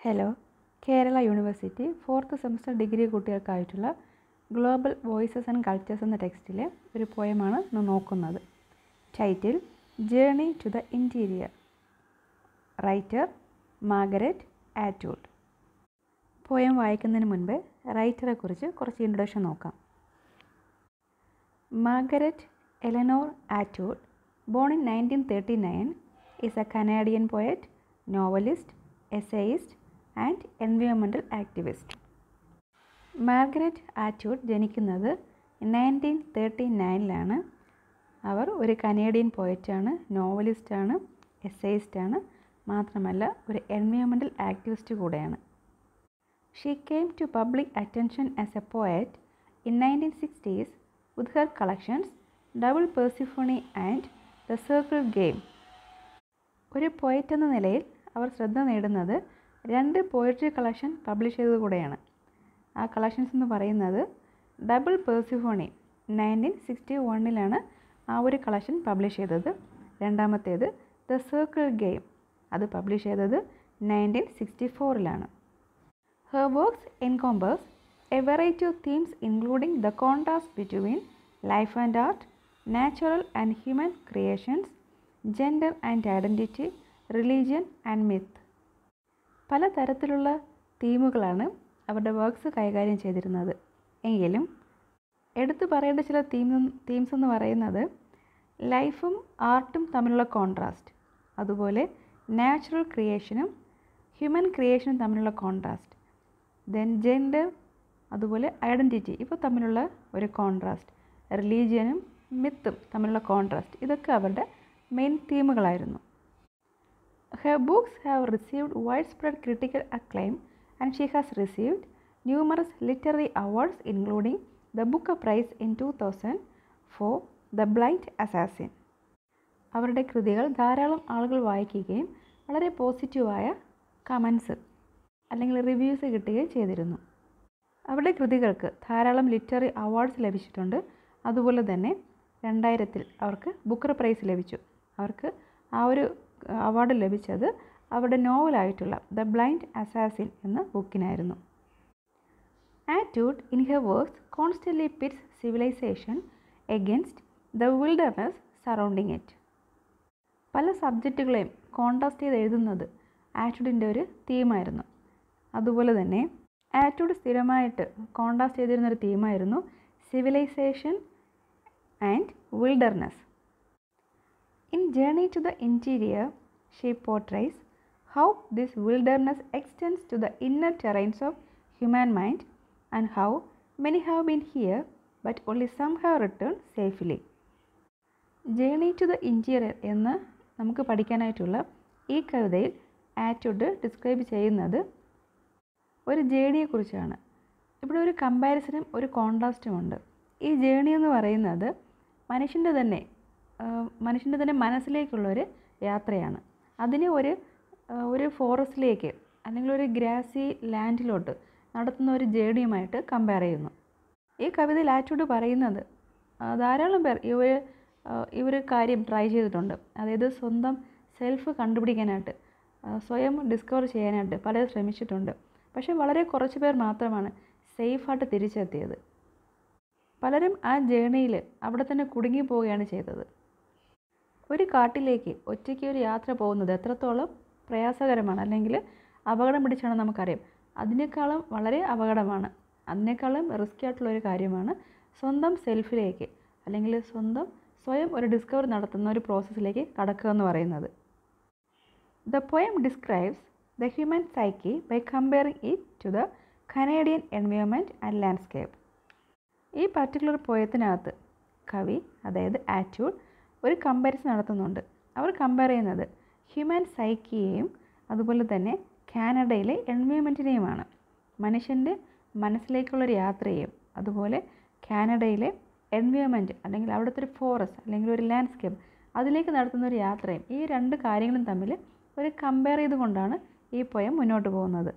Hello Kerala university fourth semester degree കുട്ടികൾക്കായിട്ടുള്ള global voices and cultures എന്ന ടെക്സ്റ്റിലെ ഒരു പോയമാണ് ഇന്ന് നോക്കുന്നത് title journey to the interior writer Margaret Atwood poem വായിക്കുന്നതിന് മുൻപ് റൈറ്ററെ കുറിച്ച് കുറച്ച് ഇൻട്രൊഡക്ഷൻ നോക്കാം Margaret Eleanor Atwood born in nineteen thirty nine is a Canadian poet novelist essayist and environmental activist Margaret Atwood ജനിക്കുന്നത് നയൻറ്റീൻ തേർട്ടി നയനിലാണ് അവർ ഒരു കനേഡിയൻ പോയറ്റാണ് നോവലിസ്റ്റാണ് എസ്സേയിസ്റ്റാണ് മാത്രമല്ല ഒരു എൻവയോൺമെൻറ്റൽ ആക്ടിവിസ്റ്റ് കൂടെയാണ് she came to public attention as a poet in nineteen sixties with her collections double Persephone and the circle game ഒരു പോയറ്റ് എന്ന നിലയിൽ അവർ ശ്രദ്ധ നേടുന്നത് രണ്ട് പോയട്രി കളക്ഷൻ പബ്ലിഷ് ചെയ്തതുകൂടെയാണ് ആ കളക്ഷൻസ് എന്ന് പറയുന്നത് ഡബിൾ പേഴ്സിഫോണി നയൻറ്റീൻ സിക്സ്റ്റി വണ്ണിലാണ് ആ ഒരു കളക്ഷൻ പബ്ലിഷ് ചെയ്തത് രണ്ടാമത്തേത് ദ സർക്കിൾ ഗെയിം അത് പബ്ലിഷ് ചെയ്തത് നയൻറ്റീൻ സിക്സ്റ്റി ഫോറിലാണ് her works encompass a variety of themes including the contrast between life and art natural and human creations gender and identity religion and myth പല തരത്തിലുള്ള തീമുകളാണ് അവരുടെ works കൈകാര്യം ചെയ്തിരുന്നത് എങ്കിലും എടുത്തു പറയേണ്ട ചില തീം തീംസ് എന്ന് പറയുന്നത് ലൈഫും ആർട്ടും തമ്മിലുള്ള കോൺട്രാസ്റ്റ് അതുപോലെ നാച്ചുറൽ ക്രിയേഷനും ഹ്യൂമൻ ക്രിയേഷനും തമ്മിലുള്ള കോൺട്രാസ്റ്റ് ദെൻ ജെൻഡർ അതുപോലെ ഐഡൻറ്റിറ്റി ഇവ തമ്മിലുള്ള ഒരു കോൺട്രാസ്റ്റ് റിലീജിയനും മിത്തും തമ്മിലുള്ള കോൺട്രാസ്റ്റ് ഇതൊക്കെ അവരുടെ മെയിൻ തീമുകളായിരുന്നു Her books have received widespread critical acclaim and she has received numerous literary awards including the Booker Prize in 2000 for The Blind Assassin. അവരുടെ കൃതികൾ ധാരാളം ആളുകൾ വായിക്കുകയും വളരെ പോസിറ്റീവായ കമൻസ് അല്ലെങ്കിൽ റിവ്യൂസ് കിട്ടുകയും ചെയ്തിരുന്നു അവരുടെ കൃതികൾക്ക് ധാരാളം ലിറ്റററി അവാർഡ്സ് ലഭിച്ചിട്ടുണ്ട് അതുപോലെ തന്നെ രണ്ടായിരത്തിൽ അവർക്ക് ബുക്കർ പ്രൈസ് ലഭിച്ചു അവർക്ക് ആ ഒരു അവാർഡ് ലഭിച്ചത് അവരുടെ നോവലായിട്ടുള്ള ദ ബ്ലൈൻഡ് അസാസിൻ എന്ന ബുക്കിനായിരുന്നു Atwood in her works constantly pits civilisation against the wilderness surrounding it പല സബ്ജക്റ്റുകളെയും കോൺട്രാസ്റ്റ് ചെയ്ത് എഴുതുന്നത് ആറ്റ്യൂഡിൻ്റെ ഒരു തീമായിരുന്നു അതുപോലെ തന്നെ ആറ്റ്യൂഡ് സ്ഥിരമായിട്ട് കോൺട്രാസ്റ്റ് ചെയ്തിരുന്ന ഒരു തീമായിരുന്നു civilisation and wilderness In Journey to the Interior, she portrays how this wilderness extends to the inner terrains of human mind and how many have been here but only some have returned safely. Journey to the interior എന്ന് നമുക്ക് പഠിക്കാനായിട്ടുള്ള ഈ കവിതയിൽ ആറ്റ്യൂഡ് describe ചെയ്യുന്നത് ഒരു ജേണിയെക്കുറിച്ചാണ് ഇവിടെ ഒരു കമ്പാരിസനും ഒരു കോൺട്രാസ്റ്റും ഉണ്ട് ഈ ജേണി എന്ന് പറയുന്നത് മനുഷ്യൻ്റെ തന്നെ മനുഷ്യൻ്റെ തന്നെ മനസ്സിലേക്കുള്ളൊരു യാത്രയാണ് അതിനെ ഒരു ഒരു ഫോറസ്റ്റിലേക്ക് അല്ലെങ്കിൽ ഒരു ഗ്രാസി ലാൻഡിലോട്ട് നടത്തുന്ന ഒരു ജേണിയുമായിട്ട് കമ്പയർ ചെയ്യുന്നു ഈ കവിതയിൽ ആറ്റൂഡ് പറയുന്നത് ധാരാളം പേർ ഇവർ ഇവർ കാര്യം ട്രൈ ചെയ്തിട്ടുണ്ട് അതായത് സ്വന്തം സെൽഫ് കണ്ടുപിടിക്കാനായിട്ട് സ്വയം ഡിസ്കവർ ചെയ്യാനായിട്ട് പലരും ശ്രമിച്ചിട്ടുണ്ട് പക്ഷേ വളരെ കുറച്ച് പേർ മാത്രമാണ് സേഫായിട്ട് തിരിച്ചെത്തിയത് പലരും ആ ജേണിയിൽ അവിടെ തന്നെ കുടുങ്ങി പോവുകയാണ് ചെയ്തത് ഒരു കാട്ടിലേക്ക് ഒറ്റയ്ക്ക് ഒരു യാത്ര പോകുന്നത് എത്രത്തോളം പ്രയാസകരമാണ് അല്ലെങ്കിൽ അപകടം പിടിച്ചാണ് നമുക്കറിയാം അതിനേക്കാളും വളരെ അപകടമാണ് അതിനേക്കാളും റിസ്കി ആയിട്ടുള്ള ഒരു കാര്യമാണ് സ്വന്തം സെൽഫിലേക്ക് അല്ലെങ്കിൽ സ്വന്തം സ്വയം ഒരു ഡിസ്കവർ നടത്തുന്ന ഒരു പ്രോസസ്സിലേക്ക് കടക്കുക എന്ന് പറയുന്നത് the poem describes the human psyche by comparing it to the Canadian environment and landscape ഈ പർട്ടിക്കുലർ പോയത്തിനകത്ത് കവി അതായത് ആറ്റ്യൂഡ് ഒരു കമ്പാരിസൺ നടത്തുന്നുണ്ട് അവർ കമ്പയർ ചെയ്യുന്നത് ഹ്യൂമൻ സൈക്കിയെയും അതുപോലെ തന്നെ കാനഡയിലെ എൻവയോൺമെൻറ്റിനെയുമാണ് മനുഷ്യൻ്റെ മനസ്സിലേക്കുള്ളൊരു യാത്രയെയും അതുപോലെ കാനഡയിലെ എൻവയോൺമെൻറ്റ് അല്ലെങ്കിൽ അവിടുത്തെ ഒരു ഫോറസ്റ്റ് അല്ലെങ്കിൽ ഒരു ലാൻഡ്സ്കേപ്പ് അതിലേക്ക് നടത്തുന്ന ഒരു യാത്രയും ഈ രണ്ട് കാര്യങ്ങളും തമ്മിൽ ഒരു കമ്പയർ ചെയ്തുകൊണ്ടാണ് ഈ പോയം മുന്നോട്ട് പോകുന്നത്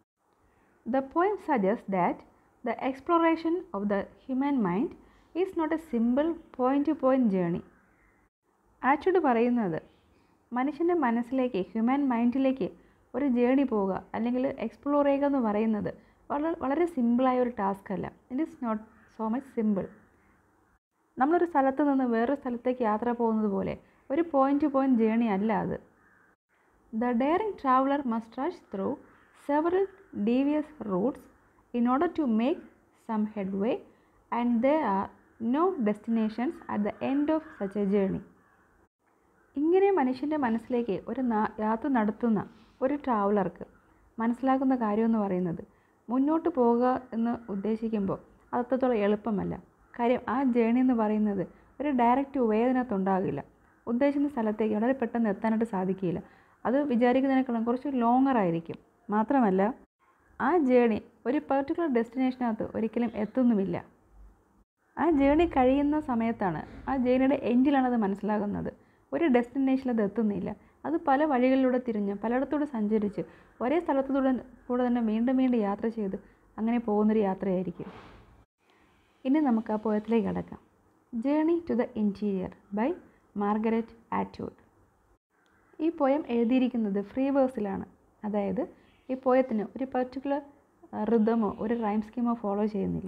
the poem suggest that the exploration of the human mind is not a simple point to point journey Atwood പറയുന്നത് മനുഷ്യൻ്റെ മനസ്സിലേക്ക് ഹ്യൂമൻ മൈൻഡിലേക്ക് ഒരു ജേണി പോവുക അല്ലെങ്കിൽ എക്സ്പ്ലോർ ചെയ്യുക എന്ന് പറയുന്നത് വളരെ വളരെ സിമ്പിളായ ഒരു ടാസ്ക് അല്ല it is not so much simple നമ്മളൊരു സ്ഥലത്ത് നിന്ന് വേറൊരു സ്ഥലത്തേക്ക് യാത്ര പോകുന്നത് പോലെ ഒരു പോയിൻ്റ് ടു പോയിൻ്റ് ജേണി അല്ല അത് the daring traveller must rush through several devious routes in order to make some headway and they are no destinations at the end of such a journey ഇങ്ങനെ മനുഷ്യൻ്റെ മനസ്സിലേക്ക് ഒരു നാ- യാത്ര നടത്തുന്ന ഒരു ട്രാവലർക്ക് മനസ്സിലാക്കുന്ന കാര്യമെന്ന് പറയുന്നത് മുന്നോട്ട് പോകുക എന്ന് ഉദ്ദേശിക്കുമ്പോൾ അത് അത്രത്തോളം എളുപ്പമല്ല കാര്യം ആ ജേണി എന്ന് പറയുന്നത് ഒരു ഡയറക്റ്റ് വേ അതിനകത്തുണ്ടാകില്ല ഉദ്ദേശിക്കുന്ന സ്ഥലത്തേക്ക് വളരെ പെട്ടെന്ന് എത്താനായിട്ട് സാധിക്കില്ല അത് വിചാരിക്കുന്നതിനേക്കാളും കുറച്ച് ലോങ്ങർ ആയിരിക്കും മാത്രമല്ല ആ ജേണി ഒരു പെർട്ടിക്കുലർ ഡെസ്റ്റിനേഷനകത്ത് ഒരിക്കലും എത്തുന്നുമില്ല ആ ജേണി കഴിയുന്ന സമയത്താണ് ആ ജേണിയുടെ എൻഡിലാണ് അത് മനസ്സിലാകുന്നത് ഒരു ഡെസ്റ്റിനേഷനിൽ അത് എത്തുന്നില്ല അത് പല വഴികളിലൂടെ തിരിഞ്ഞ് പലയിടത്തൂടെ സഞ്ചരിച്ച് ഒരേ സ്ഥലത്തൂടെ കൂടെ തന്നെ വീണ്ടും വീണ്ടും യാത്ര ചെയ്ത് അങ്ങനെ പോകുന്നൊരു യാത്രയായിരിക്കും ഇനി നമുക്ക് ആ പോയത്തിലേക്ക് കടക്കാം journey to the interior by Margaret Atwood ഈ പോയം എഴുതിയിരിക്കുന്നത് ഫ്രീ വേഴ്സിലാണ് അതായത് ഈ പോയത്തിന് ഒരു പർട്ടിക്കുലർ റിതമോ ഒരു റൈം സ്കീമോ ഫോളോ ചെയ്യുന്നില്ല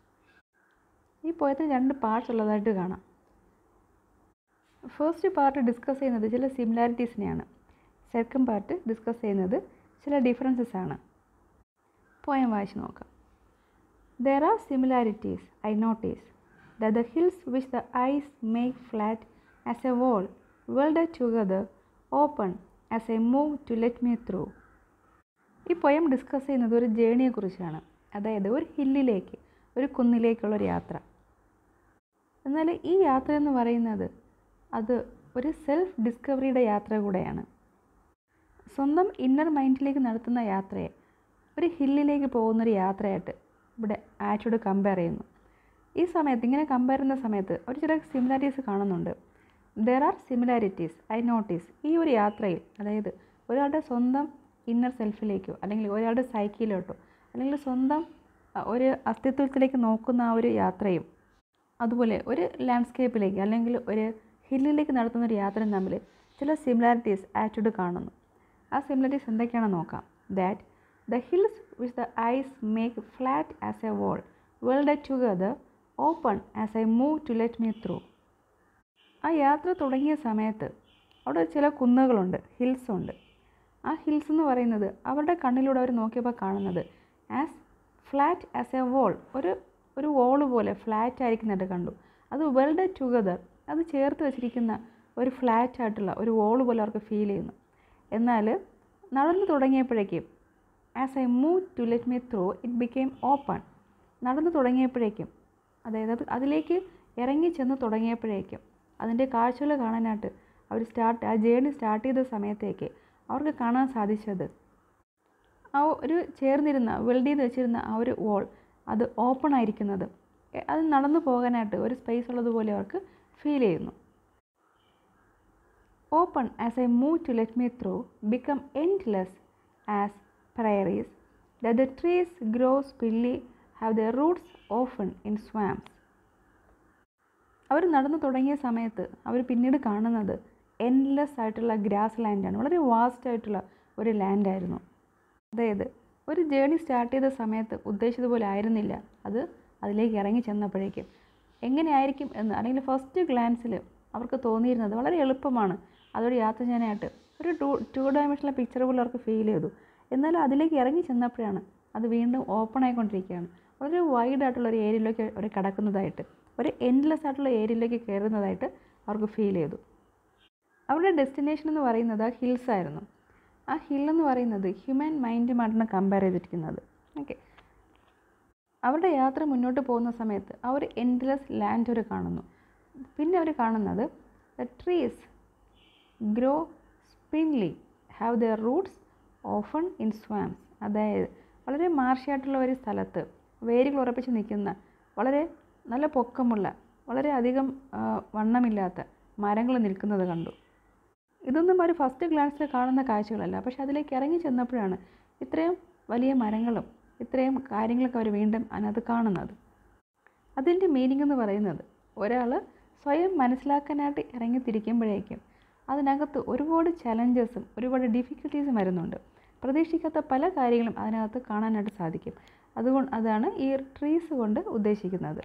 ഈ പോയത്തിന് രണ്ട് പാർട്സ് ഉള്ളതായിട്ട് കാണാം ഫസ്റ്റ് പാർട്ട് ഡിസ്കസ് ചെയ്യുന്നത് ചില സിമിലാരിറ്റീസിനെയാണ് സെക്കൻഡ് പാർട്ട് ഡിസ്കസ് ചെയ്യുന്നത് ചില ഡിഫറൻസസ് ആണ് പോയം വായിച്ച് നോക്കാം there are similarities I notice that the hills which the eyes make flat as a wall welded together open as I move to let me through. ഈ poem discuss ചെയ്യുന്നത് ഒരു ജേണിയെക്കുറിച്ചാണ് അതായത് ഒരു ഹില്ലിലേക്ക് ഒരു കുന്നിലേക്കുള്ള ഒരു യാത്ര എന്നാൽ ഈ യാത്ര എന്ന് പറയുന്നത് അത് ഒരു സെൽഫ് ഡിസ്കവറിയുടെ യാത്ര കൂടെയാണ് സ്വന്തം ഇന്നർ മൈൻഡിലേക്ക് നടത്തുന്ന യാത്രയെ ഒരു ഹില്ലിലേക്ക് പോകുന്നൊരു യാത്രയായിട്ട് ഇവിടെ ആറ്റോട് കമ്പയർ ചെയ്യുന്നു ഈ സമയത്ത് ഇങ്ങനെ കമ്പയർ ചെയ്യുന്ന സമയത്ത് ഒരു ചില സിമിലാരിറ്റീസ് കാണുന്നുണ്ട് there are similarities I notice ഈ ഒരു യാത്രയിൽ അതായത് ഒരാളുടെ സ്വന്തം ഇന്നർ സെൽഫിലേക്കോ അല്ലെങ്കിൽ ഒരാളുടെ സൈക്കിലോട്ടോ അല്ലെങ്കിൽ സ്വന്തം അഹ്, ഒരു അസ്തിത്വത്തിലേക്ക് നോക്കുന്ന ആ ഒരു യാത്രയും അതുപോലെ ഒരു ലാൻഡ്സ്കേപ്പിലേക്ക് അല്ലെങ്കിൽ ഒരു ഹില്ലിലേക്ക് നടത്തുന്ന ഒരു യാത്രയും തമ്മിൽ ചില സിമിലാരിറ്റീസ് ആറ്റിറ്റ്യൂഡ് കാണുന്നു ആ സിമിലാരിറ്റീസ് എന്തൊക്കെയാണെന്ന് നോക്കാം that the hills which the eyes make flat as a wall welded together open as I move to let me through ആ യാത്ര തുടങ്ങിയ സമയത്ത് അവിടെ ചില കുന്നുകളുണ്ട് ഹിൽസ് ഉണ്ട് ആ ഹിൽസ് എന്ന് പറയുന്നത് അവരുടെ കണ്ണിലൂടെ അവർ നോക്കിയപ്പോൾ കാണുന്നത് as flat as a wall ഒരു ഒരു വോൾ പോലെ ഫ്ലാറ്റ് ആയിരിക്കുന്നതായിട്ട് കണ്ടു അത് വെൽഡ് ടുഗദർ അത് ചേർത്ത് വെച്ചിരിക്കുന്ന ഒരു ഫ്ലാറ്റ് ആയിട്ടുള്ള ഒരു വോൾ പോലെ അവർക്ക് ഫീൽ ചെയ്യുന്നു എന്നാൽ നടന്നു തുടങ്ങിയപ്പോഴേക്കും as I move to let me through it became open നടന്നു തുടങ്ങിയപ്പോഴേക്കും അതായത് അത് അതിലേക്ക് ഇറങ്ങി ചെന്ന് തുടങ്ങിയപ്പോഴേക്കും അതിൻ്റെ കാഴ്ചകൾ കാണാനായിട്ട് അവർ സ്റ്റാർട്ട് ആ ജേണി സ്റ്റാർട്ട് ചെയ്ത സമയത്തേക്ക് അവർക്ക് കാണാൻ സാധിച്ചത് ആ ഒരു ചേർന്നിരുന്ന വെൽഡ് ചെയ്ത് വെച്ചിരുന്ന ആ ഒരു വോൾ അത് ഓപ്പൺ ആയിരിക്കുന്നത് എ- അത് നടന്നു പോകാനായിട്ട് ഒരു സ്പേസ് ഉള്ളതുപോലെ അവർക്ക് ഫീൽ ചെയ്യുന്നു open as I move to let me through become endless as prairies that the trees grow spilly have their roots often in swamps അവർ നടന്നു തുടങ്ങിയ സമയത്ത് അവർ പിന്നീട് കാണുന്നത് എൻലെസ് ആയിട്ടുള്ള ഗ്രാസ് ലാൻഡാണ് വളരെ വാസ്റ്റ് ആയിട്ടുള്ള ഒരു ലാൻഡായിരുന്നു അതായത് ഒരു ജേണി സ്റ്റാർട്ട് ചെയ്ത സമയത്ത് ഉദ്ദേശിച്ചതുപോലെ ആയിരുന്നില്ല അത് അതിലേക്ക് ഇറങ്ങി ചെന്നപ്പോഴേക്കും എങ്ങനെയായിരിക്കും എന്ന് അല്ലെങ്കിൽ ഫസ്റ്റ് ഗ്ലാൻസിൽ അവർക്ക് തോന്നിയിരുന്നത് വളരെ എളുപ്പമാണ് അതൊരു യാത്ര ചെയ്യാനായിട്ട് ഒരു ടു ടു ഡയമെൻഷണൽ പിക്ചർ പോലെ അവർക്ക് ഫീൽ ചെയ്തു എന്നാൽ അതിലേക്ക് ഇറങ്ങി ചെന്നപ്പോഴാണ് അത് വീണ്ടും ഓപ്പൺ ആയിക്കൊണ്ടിരിക്കുകയാണ് വളരെ വൈഡ് ആയിട്ടുള്ള ഒരു ഏരിയയിലേക്ക് അവർ കടക്കുന്നതായിട്ട് ഒരു എൻഡ്ലെസ് ആയിട്ടുള്ള ഏരിയയിലേക്ക് കയറുന്നതായിട്ട് അവർക്ക് ഫീൽ ചെയ്തു അവരുടെ ഡെസ്റ്റിനേഷൻ എന്ന് പറയുന്നത് ആ ഹിൽസ് ആയിരുന്നു ആ ഹിൽ എന്ന് പറയുന്നത് ഹ്യൂമൻ മൈൻഡുമായിട്ടാണ് കമ്പയർ ചെയ്തിരിക്കുന്നത് ഓക്കെ അവരുടെ യാത്ര മുന്നോട്ട് പോകുന്ന സമയത്ത് ആ ഒരു എൻഡ്ലെസ് ലാൻഡ് അവർ കാണുന്നു പിന്നെ അവർ കാണുന്നത് the trees grow spindly have the roots often in swamps അതായത് വളരെ മാർഷായിട്ടുള്ള ഒരു സ്ഥലത്ത് വേരുകൾ ഉറപ്പിച്ച് നിൽക്കുന്ന വളരെ നല്ല പൊക്കമുള്ള വളരെ അധികം ആ, വണ്ണമില്ലാത്ത മരങ്ങൾ നിൽക്കുന്നത് കണ്ടു ഇതൊന്നും ഒരു ഫസ്റ്റ് ഗ്ലാൻസിൽ കാണുന്ന കാഴ്ചകളല്ല പക്ഷെ അതിലേക്ക് ഇറങ്ങി ചെന്നപ്പോഴാണ് ഇത്രയും വലിയ മരങ്ങളും ഇത്രയും കാര്യങ്ങളൊക്കെ അവർ വീണ്ടും അതിനകത്ത് കാണുന്നത് അതിൻ്റെ മീനിങ് എന്ന് പറയുന്നത് ഒരാൾ സ്വയം മനസ്സിലാക്കാനായിട്ട് ഇറങ്ങിത്തിരിക്കുമ്പോഴേക്കും അതിനകത്ത് ഒരുപാട് ചലഞ്ചസും ഒരുപാട് ഡിഫിക്കൽട്ടീസും വരുന്നുണ്ട് പ്രതീക്ഷിക്കാത്ത പല കാര്യങ്ങളും അതിനകത്ത് കാണാനായിട്ട് സാധിക്കും അതുകൊണ്ട് അതാണ് ഈ ട്രീസ് കൊണ്ട് ഉദ്ദേശിക്കുന്നത്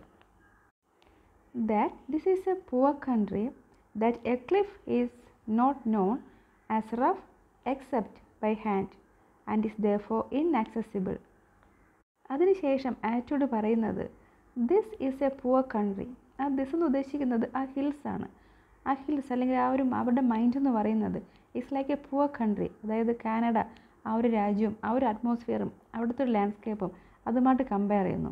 that this is a poor country that a cliff is not known as rough except by hand and is the for inaccessible അതിനുശേഷം ആറ്റിറ്റ്യൂഡ് പറയുന്നത് this is a poor country ആ ദിസ് എന്ന് ഉദ്ദേശിക്കുന്നത് ആ ഹിൽസ് ആണ് ആ ഹിൽസ് അല്ലെങ്കിൽ ആ ഒരു അവരുടെ മൈൻഡ് എന്ന് പറയുന്നത് it's like a poor country അതായത് കാനഡ ആ ഒരു രാജ്യവും ആ ഒരു അറ്റ്മോസ്ഫിയറും അവിടുത്തെ ഒരു ലാൻഡ്സ്കേപ്പും അതുമായിട്ട് കമ്പയർ ചെയ്യുന്നു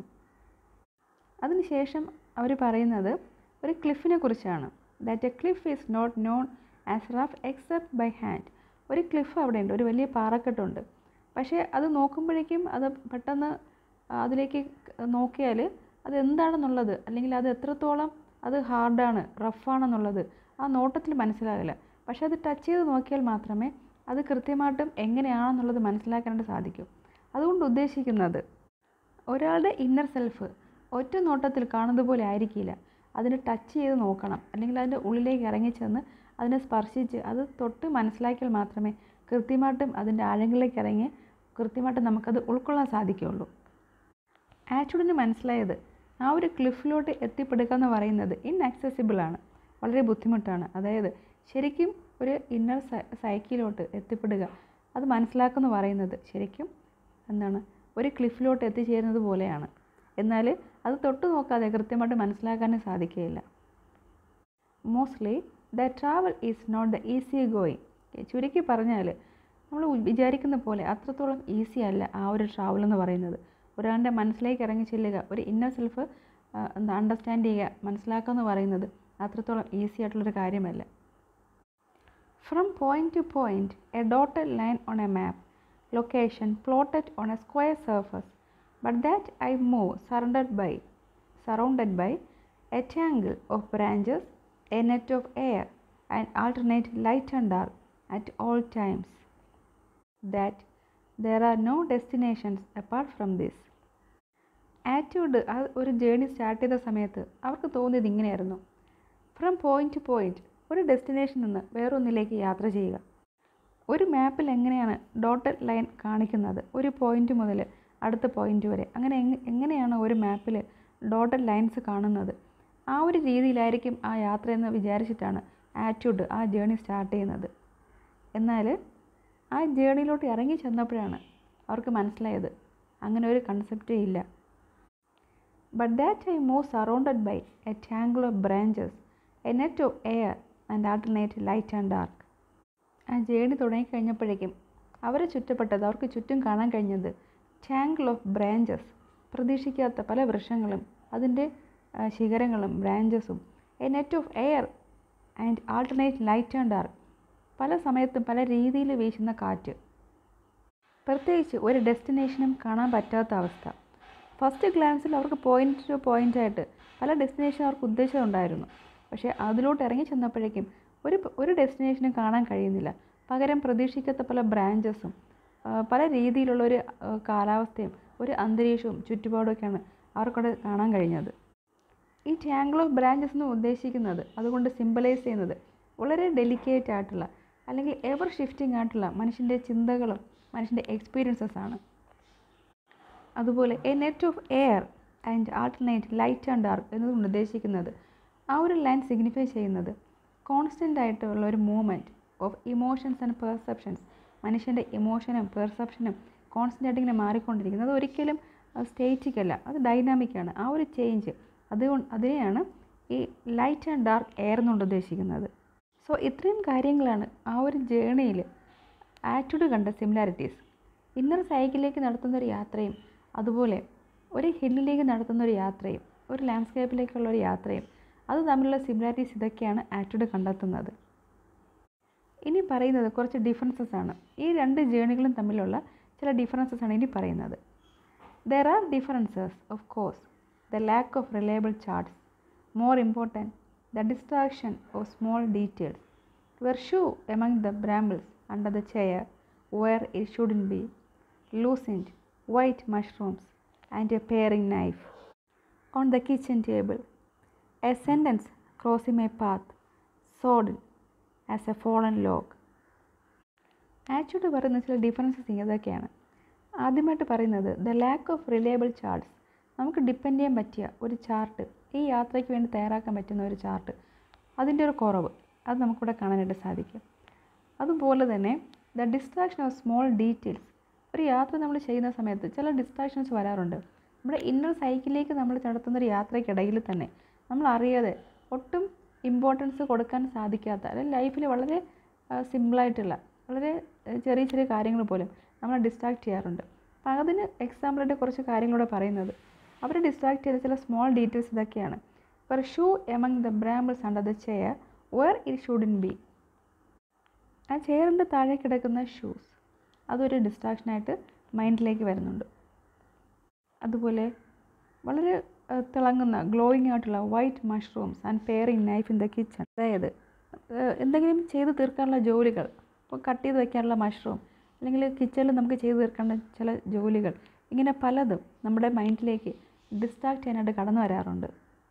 അതിനുശേഷം അവർ പറയുന്നത് ഒരു ക്ലിഫിനെ കുറിച്ചാണ് that a cliff is not known as rough except by hand ഒരു ക്ലിഫ് അവിടെയുണ്ട് ഒരു വലിയ പാറക്കെട്ടുണ്ട് പക്ഷേ അത് നോക്കുമ്പോഴേക്കും അത് പെട്ടെന്ന് അതിലേക്ക് നോക്കിയാൽ അത് എന്താണെന്നുള്ളത് അല്ലെങ്കിൽ അത് എത്രത്തോളം അത് ഹാർഡാണ് റഫാണെന്നുള്ളത് ആ നോട്ടത്തിൽ മനസ്സിലാകില്ല പക്ഷേ അത് ടച്ച് ചെയ്ത് നോക്കിയാൽ മാത്രമേ അത് കൃത്യമായിട്ടും എങ്ങനെയാണെന്നുള്ളത് മനസ്സിലാക്കാനായിട്ട് സാധിക്കും അതുകൊണ്ട് ഉദ്ദേശിക്കുന്നത് ഒരാളുടെ ഇന്നർ സെൽഫ് ഒറ്റ നോട്ടത്തിൽ കാണുന്നത് പോലെ ആയിരിക്കില്ല അതിനെ ടച്ച് ചെയ്ത് നോക്കണം അല്ലെങ്കിൽ അതിൻ്റെ ഉള്ളിലേക്ക് ഇറങ്ങിച്ചെന്ന് അതിനെ സ്പർശിച്ച് അത് തൊട്ട് മനസ്സിലാക്കിയാൽ മാത്രമേ കൃത്യമായിട്ടും അതിൻ്റെ ആഴങ്ങളിലേക്ക് ഇറങ്ങി കൃത്യമായിട്ടും നമുക്കത് ഉൾക്കൊള്ളാൻ സാധിക്കുകയുള്ളൂ ആറ്റിറ്റ്യൂഡിന് മനസ്സിലായത് ആ ഒരു ക്ലിഫിലോട്ട് എത്തിപ്പെടുക എന്ന് പറയുന്നത് ഇൻആക്സസിബിൾ ആണ് വളരെ ബുദ്ധിമുട്ടാണ് അതായത് ശരിക്കും ഒരു ഇന്നർ സൈക്കിലോട്ട് എത്തിപ്പെടുക അത് മനസ്സിലാക്കുന്നു പറയുന്നത് ശരിക്കും എന്താണ് ഒരു ക്ലിഫിലോട്ട് എത്തിച്ചേരുന്നത് പോലെയാണ് എന്നാൽ അത് തൊട്ട് നോക്കാതെ കൃത്യമായിട്ട് മനസ്സിലാക്കാനും സാധിക്കുകയില്ല mostly the travel is not the easy going ചുരുക്കി പറഞ്ഞാൽ നമ്മൾ വിചാരിക്കുന്ന പോലെ അത്രത്തോളം ഈസി അല്ല ആ ഒരു ട്രാവൽ എന്ന് പറയുന്നത് ഒരാളുടെ മനസ്സിലേക്ക് ഇറങ്ങി ചെല്ലുക ഒരു ഇന്നർ സെൽഫ് എന്താ അണ്ടർസ്റ്റാൻഡ് ചെയ്യുക മനസ്സിലാക്കുക എന്ന് പറയുന്നത് അത്രത്തോളം ഈസി ആയിട്ടുള്ളൊരു കാര്യമല്ല from point to point a dotted line on a map location plotted on a square surface but that I move surrounded by surrounded by a tangle of branches a net of air and alternate light and dark at all times that there are no destinations apart from this Atwood ആ ഒരു journey start ചെയ്ത സമയത്ത് അവർക്ക് തോന്നിയത് ഇങ്ങനെയായിരുന്നു from point to point ഒരു ഡെസ്റ്റിനേഷനിൽ നിന്ന് വേറൊന്നിലേക്ക് യാത്ര ചെയ്യുക ഒരു മാപ്പിൽ എങ്ങനെയാണ് ഡോട്ടഡ് ലൈൻ കാണിക്കുന്നത് ഒരു പോയിന്റ് മുതൽ അടുത്ത പോയിന്റ് വരെ അങ്ങനെ എങ്ങനെയാണ് ഒരു മാപ്പിൽ ഡോട്ടഡ് ലൈൻസ് കാണുന്നത് ആ ഒരു രീതിയിലായിരിക്കും ആ യാത്രയെന്ന് വിചാരിച്ചിട്ടാണ് ആറ്റിറ്റ്യൂഡ് ആ ജേണി സ്റ്റാർട്ട് ചെയ്യുന്നത് എന്നാൽ ആ ജേണിയിലോട്ട് ഇറങ്ങി ചെന്നപ്പോഴാണ് അവർക്ക് മനസ്സിലായത് അങ്ങനെ ഒരു കൺസെപ്റ്റേ ഇല്ല but that I move surrounded by a tangle of branches a net of air and alternate light and dark ആ ജേണി തുടങ്ങിക്കഴിഞ്ഞപ്പോഴേക്കും അവരെ ചുറ്റപ്പെട്ടത് അവർക്ക് ചുറ്റും കാണാൻ കഴിഞ്ഞത് ടാങ്കിൾ ഓഫ് ബ്രാഞ്ചസ് പ്രതീക്ഷിക്കാത്ത പല വൃക്ഷങ്ങളും അതിൻ്റെ ശിഖരങ്ങളും ബ്രാഞ്ചസും a net of air and alternate light and dark പല സമയത്തും പല രീതിയിൽ വീശുന്ന കാറ്റ് പ്രത്യേകിച്ച് ഒരു ഡെസ്റ്റിനേഷനും കാണാൻ പറ്റാത്ത അവസ്ഥ ഫസ്റ്റ് ഗ്ലാൻസിൽ അവർക്ക് പോയിന്റ് ടു പോയിന്റ് ആയിട്ട് പല ഡെസ്റ്റിനേഷൻ അവർക്ക് ഉദ്ദേശമുണ്ടായിരുന്നു പക്ഷേ അതിലോട്ട് ഇറങ്ങി ചെന്നപ്പോഴേക്കും ഒരു ഒരു ഡെസ്റ്റിനേഷനും കാണാൻ കഴിയുന്നില്ല പകരം പ്രതീക്ഷിക്കാത്ത പല ബ്രാഞ്ചസും പല രീതിയിലുള്ള ഒരു കാലാവസ്ഥയും ഒരു അന്തരീക്ഷവും ചുറ്റുപാടുമൊക്കെയാണ് അവർക്കവിടെ കാണാൻ കഴിഞ്ഞത് ഈ ടാങ്കിൾ ഓഫ് ബ്രാഞ്ചസ് എന്ന് ഉദ്ദേശിക്കുന്നത് അതുകൊണ്ട് സിമ്പലൈസ് ചെയ്യുന്നത് വളരെ ഡെലിക്കേറ്റ് ആയിട്ടുള്ള അല്ലെങ്കിൽ എവർ ഷിഫ്റ്റിംഗ് ആയിട്ടുള്ള മനുഷ്യൻ്റെ ചിന്തകളും മനുഷ്യൻ്റെ എക്സ്പീരിയൻസസ് ആണ് അതുപോലെ a net of air and alternate light and dark എന്നതുകൊണ്ട് ഉദ്ദേശിക്കുന്നത് ആ ഒരു ലൈൻ സിഗ്നിഫൈ ചെയ്യുന്നത് കോൺസ്റ്റൻ്റ് ആയിട്ടുള്ള ഒരു movement of emotions and perceptions മനുഷ്യൻ്റെ ഇമോഷനും പെർസെപ്ഷനും കോൺസ്റ്റൻ്റ് ആയിട്ട് ഇങ്ങനെ മാറിക്കൊണ്ടിരിക്കുന്നത് അത് ഒരിക്കലും സ്റ്റേറ്റിക് അല്ല അത് ഡൈനാമിക്കാണ് ആ ഒരു ചേഞ്ച് അതുകൊണ്ട് അതിനെയാണ് ഈ ലൈറ്റ് ആൻഡ് ഡാർക്ക് എയർ എന്നുകൊണ്ട് ഉദ്ദേശിക്കുന്നത് സോ ഇത്രയും കാര്യങ്ങളാണ് ആ ഒരു ജേണിയിൽ ആറ്റിറ്റ്യൂഡ് കണ്ട സിമിലാരിറ്റീസ് ഇന്നർ സൈക്കിളിലേക്ക് നടത്തുന്ന ഒരു യാത്രയും അതുപോലെ ഒരു ഹില്ലിലേക്ക് നടത്തുന്ന ഒരു യാത്രയും ഒരു ലാൻഡ്സ്കേപ്പിലേക്കുള്ള ഒരു യാത്രയും അത് തമ്മിലുള്ള സിമിലാരിറ്റീസ് ഇതൊക്കെയാണ് ആറ്റിറ്റ്യൂഡ് കണ്ടെത്തുന്നത് ഇനി പറയുന്നത് കുറച്ച് ഡിഫറൻസസ് ആണ് ഈ രണ്ട് ജേണികളും തമ്മിലുള്ള ചില ഡിഫറൻസസ് ആണ് ഇനി പറയുന്നത് there are differences of course the lack of reliable charts more important the distraction of small details were shoe among the brambles under the chair where it shouldn't be, loosened white mushrooms and a paring knife on the kitchen table, a sentence crossing my path, sodden as a fallen log. Actually പറയുന്ന ചില differences ഇതൊക്കെയാണ് ആദ്യമായിട്ട് പറയുന്നത് the lack of reliable charts നമുക്ക് depend ചെയ്യാൻ പറ്റിയ ഒരു chart ഈ യാത്രയ്ക്ക് വേണ്ടി തയ്യാറാക്കാൻ പറ്റുന്ന ഒരു ചാർട്ട് അതിൻ്റെ ഒരു കുറവ് അത് നമുക്കിവിടെ കാണാനായിട്ട് സാധിക്കും അതുപോലെ തന്നെ the distraction of small details ഒരു യാത്ര നമ്മൾ ചെയ്യുന്ന സമയത്ത് ചില ഡിസ്ട്രാക്ഷൻസ് വരാറുണ്ട് നമ്മുടെ ഇന്നർ സൈക്കിളിലേക്ക് നമ്മൾ നടത്തുന്ന ഒരു യാത്രയ്ക്കിടയിൽ തന്നെ നമ്മൾ അറിയാതെ ഒട്ടും ഇമ്പോർട്ടൻസ് കൊടുക്കാൻ സാധിക്കാത്ത അല്ലെങ്കിൽ ലൈഫിൽ വളരെ സിമ്പിളായിട്ടുള്ള വളരെ ഏഹ്, ചെറിയ ചെറിയ കാര്യങ്ങൾ പോലും നമ്മളെ ഡിസ്ട്രാക്ട് ചെയ്യാറുണ്ട് അപ്പം അതിന് എക്സാമ്പിളായിട്ട് കുറച്ച് കാര്യങ്ങളൂടെ പറയുന്നത് അവരെ ഡിസ്ട്രാക്ട് ചെയ്ത ചില സ്മോൾ ഡീറ്റെയിൽസ് ഇതൊക്കെയാണ് ഒരു shoe among the brambles under the chair where it shouldn't be ആ ചെയറിൻ്റെ താഴെ കിടക്കുന്ന ഷൂസ് അതൊരു ഡിസ്ട്രാക്ഷനായിട്ട് മൈൻഡിലേക്ക് വരുന്നുണ്ട് അതുപോലെ വളരെ ആ, തിളങ്ങുന്ന ഗ്ലോയിങ് ആയിട്ടുള്ള white mushrooms and paring knife in the kitchen അതായത് ആ, എന്തെങ്കിലും ചെയ്ത് തീർക്കാനുള്ള ജോലികൾ ഇപ്പോൾ കട്ട് ചെയ്ത് വെക്കാനുള്ള മഷ്റൂം അല്ലെങ്കിൽ കിച്ചണിൽ നമുക്ക് ചെയ്ത് തീർക്കേണ്ട ചില ജോലികൾ ഇങ്ങനെ പലതും നമ്മുടെ മൈൻഡിലേക്ക് ഡിസ്ട്രാക്ട് ചെയ്യാനായിട്ട് കടന്നു വരാറുണ്ട്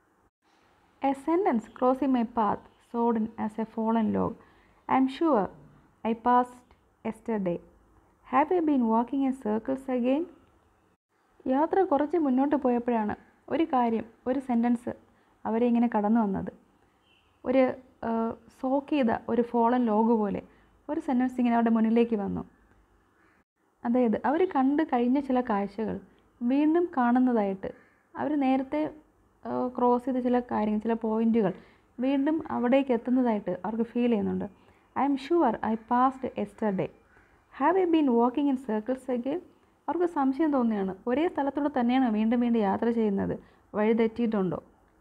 a sentence crossing my path sodden as a fallen log I'm sure I passed yesterday have you been walking in circles again യാത്ര കുറച്ച് മുന്നോട്ട് പോയപ്പോഴാണ് ഒരു കാര്യം ഒരു സെൻറ്റൻസ് അവരെ ഇങ്ങനെ കടന്നു വന്നത് ഒരു സോക്ക് ചെയ്ത ഒരു ഫോളൻ ലോഗ് പോലെ ഒരു സെൻറ്റൻസ് ഇങ്ങനെ അവരുടെ മുന്നിലേക്ക് വന്നു അതായത് അവർ കണ്ട് കഴിഞ്ഞ ചില കാഴ്ചകൾ വീണ്ടും കാണുന്നതായിട്ട് അവർ നേരത്തെ ക്രോസ് ചെയ്ത ചില കാര്യങ്ങൾ ചില പോയിന്റുകൾ വീണ്ടും അവിടേക്ക് എത്തുന്നതായിട്ട് അവർക്ക് ഫീൽ ചെയ്യുന്നുണ്ട് I'm sure I passed yesterday have you been walking in circles again അവർക്ക് സംശയം തോന്നുകയാണ് ഒരേ സ്ഥലത്തൂടെ തന്നെയാണ് വീണ്ടും വീണ്ടും യാത്ര ചെയ്യുന്നത് വഴി തെറ്റിയിട്ടുണ്ടോ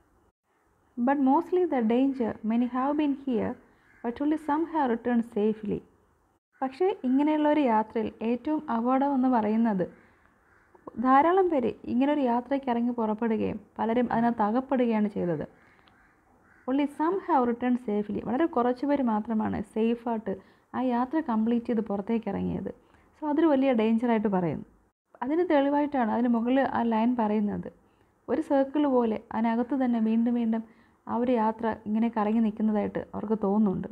but mostly the danger many have been here but only some have return safely പക്ഷേ ഇങ്ങനെയുള്ള ഒരു യാത്രയിൽ ഏറ്റവും അപകടം എന്ന് പറയുന്നത് ധാരാളം പേര് ഇങ്ങനൊരു യാത്രയ്ക്ക് ഇറങ്ങി പുറപ്പെടുകയും പലരും അതിനകത്ത് അകപ്പെടുകയാണ് ചെയ്തത് only some have return safely വളരെ കുറച്ച് പേര് മാത്രമാണ് സേഫായിട്ട് ആ യാത്ര കംപ്ലീറ്റ് ചെയ്ത് പുറത്തേക്ക് ഇറങ്ങിയത് സോ അതൊരു വലിയ ഡേഞ്ചറായിട്ട് പറയുന്നു അതിന് തെളിവായിട്ടാണ് അതിന് മുകളിൽ ആ ലൈൻ പറയുന്നത് ഒരു സർക്കിൾ പോലെ അതിനകത്ത് തന്നെ വീണ്ടും വീണ്ടും ആ ഒരു യാത്ര ഇങ്ങനെ കറങ്ങി നിൽക്കുന്നതായിട്ട് അവർക്ക് തോന്നുന്നുണ്ട്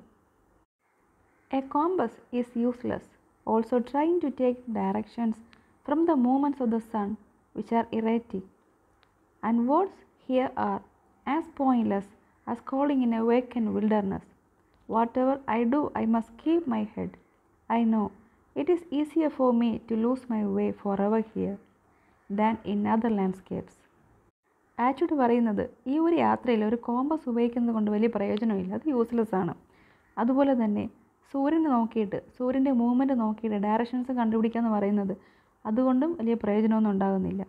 a compass is useless also trying to take directions from the movements of the sun which are erratic and words here are as pointless as calling in a vacant wilderness whatever I do I must keep my head I know it is easier for me to lose my way forever here than in other landscapes actually പറയുന്നത് ഈ ഒരു യാത്രയിൽ ഒരു compass ഉപയോഗിക്കുന്നത് കൊണ്ട് വലിയ പ്രയോജനമില്ല അത് യൂസ്ലെസ് ആണ് അതുപോലെ തന്നെ സൂര്യനെ നോക്കിയിട്ട് സൂര്യൻ്റെ മൂവ്മെൻറ്റ് നോക്കിയിട്ട് ഡയറക്ഷൻസ് കണ്ടുപിടിക്കുക എന്ന് പറയുന്നത് അതുകൊണ്ടും വലിയ പ്രയോജനമൊന്നും ഉണ്ടാകുന്നില്ല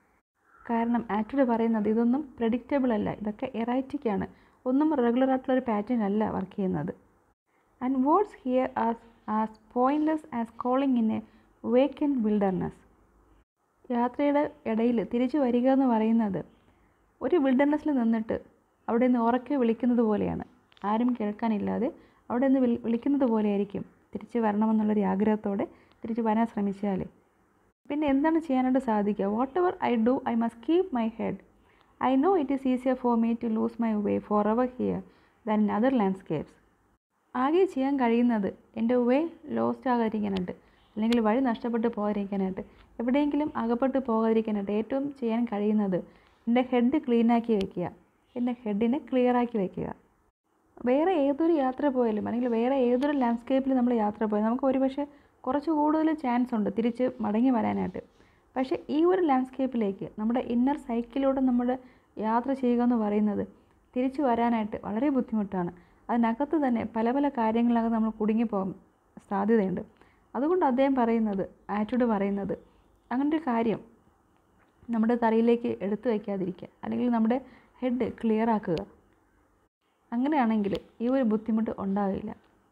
കാരണം ആക്ച്വലി പറയുന്നത് ഇതൊന്നും പ്രഡിക്റ്റബിൾ അല്ല ഇതൊക്കെ എറൈറ്റിക് ആണ് ഒന്നും റെഗുലർ ആയിട്ടുള്ളൊരു പാറ്റേൺ അല്ല വർക്ക് ചെയ്യുന്നത് and words here as as pointless as calling in a vacant wilderness യാത്രയുടെ ഇടയിൽ തിരിച്ചു വരിക എന്ന് പറയുന്നത് ഒരു വിൽഡർനെസ്സിൽ നിന്നിട്ട് അവിടെ നിന്ന് ഉറക്കെ വിളിക്കുന്നത് പോലെയാണ് ആരും കേൾക്കാനില്ലാതെ അവിടെ നിന്ന് വിളി വിളിക്കുന്നത് പോലെയായിരിക്കും തിരിച്ച് വരണമെന്നുള്ളൊരു ആഗ്രഹത്തോടെ തിരിച്ച് വരാൻ ശ്രമിച്ചാൽ പിന്നെ എന്താണ് ചെയ്യാനായിട്ട് സാധിക്കുക whatever I do I must keep my head I know it is easier for me to lose my way forever here than in other landscapes ആകെ ചെയ്യാൻ കഴിയുന്നത് എൻ്റെ വേ ലോസ്റ്റ് ആകാതിരിക്കാനായിട്ട് അല്ലെങ്കിൽ വഴി നഷ്ടപ്പെട്ട് പോകാതിരിക്കാനായിട്ട് എവിടെയെങ്കിലും അകപ്പെട്ട് പോകാതിരിക്കാനായിട്ട് ഏറ്റവും ചെയ്യാൻ കഴിയുന്നത് എൻ്റെ ഹെഡ് ക്ലീനാക്കി വയ്ക്കുക എൻ്റെ ഹെഡിനെ ക്ലിയറാക്കി വയ്ക്കുക വേറെ ഏതൊരു യാത്ര പോയാലും അല്ലെങ്കിൽ വേറെ ഏതൊരു ലാൻഡ്സ്കേപ്പിൽ നമ്മൾ യാത്ര പോയാലും നമുക്ക് ഒരുപക്ഷെ കുറച്ച് കൂടുതൽ ചാൻസ് ഉണ്ട് തിരിച്ച് മടങ്ങി വരാനായിട്ട് പക്ഷേ ഈ ഒരു ലാൻഡ്സ്കേപ്പിലേക്ക് നമ്മുടെ ഇന്നർ സൈക്കിളിലൂടെ നമ്മൾ യാത്ര ചെയ്യുക എന്ന് പറയുന്നത് തിരിച്ചു വരാനായിട്ട് വളരെ ബുദ്ധിമുട്ടാണ് അതിനകത്ത് തന്നെ പല പല കാര്യങ്ങളൊക്കെ നമ്മൾ കുടുങ്ങിപ്പോകാൻ സാധ്യതയുണ്ട് അതുകൊണ്ട് അദ്ദേഹം പറയുന്നത് ആറ്റിറ്റ്യൂഡ് പറയുന്നത് അങ്ങനൊരു കാര്യം നമ്മുടെ തലയിലേക്ക് എടുത്തു വയ്ക്കാതിരിക്കുക അല്ലെങ്കിൽ നമ്മുടെ ഹെഡ് ക്ലിയർ ആക്കുക അങ്ങനെയാണെങ്കിൽ ഈ ഒരു ബുദ്ധിമുട്ട് ഉണ്ടാവില്ല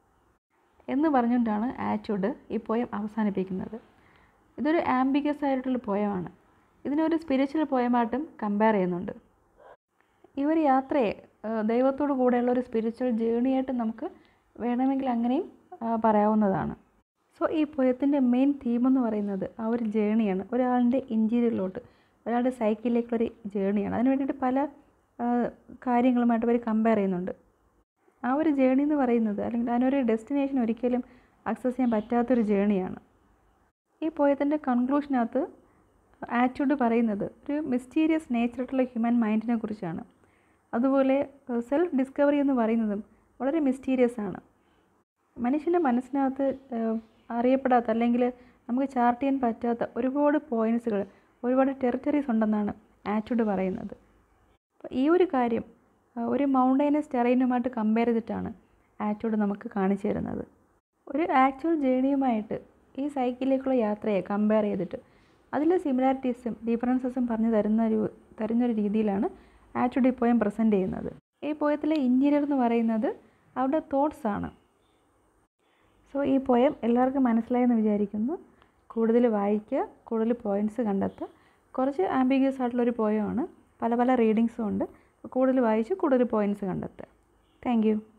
എന്ന് പറഞ്ഞുകൊണ്ടാണ് ആറ്റിറ്റ്യൂഡ് ഈ പോയം അവസാനിപ്പിക്കുന്നത് ഇതൊരു ആംബിഗസ് ആയിട്ടുള്ള പോയമാണ് ഇതിനൊരു സ്പിരിച്വൽ പോയമായിട്ടും കമ്പയർ ചെയ്യുന്നുണ്ട് ഈ ഒരു യാത്രയെ ആ, ദൈവത്തോട് കൂടെയുള്ള ഒരു സ്പിരിച്വൽ ജേണിയായിട്ട് നമുക്ക് വേണമെങ്കിൽ അങ്ങനെയും ആ, പറയാവുന്നതാണ് സോ ഈ പോയത്തിൻ്റെ മെയിൻ തീം എന്ന് പറയുന്നത് ആ ഒരു ജേണിയാണ് ഒരാളിൻ്റെ ഇൻറ്റീരിയറിലോട്ട് ഒരാളുടെ സൈക്കിളിലേക്കുള്ളൊരു ജേണിയാണ് അതിന് വേണ്ടിയിട്ട് പല ആ, കാര്യങ്ങളുമായിട്ട് അവർ കമ്പയർ ചെയ്യുന്നുണ്ട് ആ ഒരു ജേണി എന്ന് പറയുന്നത് അല്ലെങ്കിൽ അതിനൊരു ഡെസ്റ്റിനേഷൻ ഒരിക്കലും അക്സസ് ചെയ്യാൻ പറ്റാത്തൊരു ജേണിയാണ് ഈ പോയത്തിൻ്റെ കൺക്ലൂഷനകത്ത് ആറ്റിറ്റ്യൂഡ് പറയുന്നത് ഒരു മിസ്റ്റീരിയസ് നേച്ചറായിട്ടുള്ള ഹ്യൂമൻ മൈൻഡിനെ കുറിച്ചാണ് അതുപോലെ സെൽഫ് ഡിസ്കവറി എന്ന് പറയുന്നതും വളരെ മിസ്റ്റീരിയസ് ആണ് മനുഷ്യൻ്റെ മനസ്സിനകത്ത് ഏഹ്, അറിയപ്പെടാത്ത അല്ലെങ്കിൽ നമുക്ക് ചാർട്ട് ചെയ്യാൻ പറ്റാത്ത ഒരുപാട് പോയിൻറ്റ്സുകൾ ഒരുപാട് ടെറിറ്ററീസ് ഉണ്ടെന്നാണ് ആറ്റിറ്റ്യൂഡ് പറയുന്നത് അപ്പോൾ ഈ ഒരു കാര്യം ആ, ഒരു മൗണ്ടൈനസ് ടെറൈനുമായിട്ട് കമ്പയർ ചെയ്തിട്ടാണ് ആറ്റിറ്റ്യൂഡ് നമുക്ക് കാണിച്ചു തരുന്നത് ഒരു ആക്ച്വൽ ജേണിയുമായിട്ട് ഈ സൈക്കിളിലേക്കുള്ള യാത്രയെ കമ്പയർ ചെയ്തിട്ട് അതിലെ സിമിലാരിറ്റീസും ഡിഫറൻസസും പറഞ്ഞു തരുന്ന ഒരു തരുന്നൊരു രീതിയിലാണ് ആറ്റിറ്റ്യൂഡ് ഈ പോയം പ്രസൻറ്റ് ചെയ്യുന്നത് ഈ പോയത്തിലെ ഇൻറ്റീരിയർ എന്ന് പറയുന്നത് അവരുടെ തോട്ട്സ് ആണ് സോ ഈ പോയം എല്ലാവർക്കും മനസ്സിലായെന്ന് വിചാരിക്കുന്നു കൂടുതൽ വായിക്കുക കൂടുതൽ പോയിൻറ്റ്സ് കണ്ടെത്തുക കുറച്ച് ആംബിഗ്യസ് ആയിട്ടുള്ളൊരു പോയമാണ് പല പല റീഡിങ്സും ഉണ്ട് കൂടുതൽ വായിച്ച് കൂടുതൽ പോയിൻറ്റ്സ് കണ്ടെത്തുക താങ്ക് യു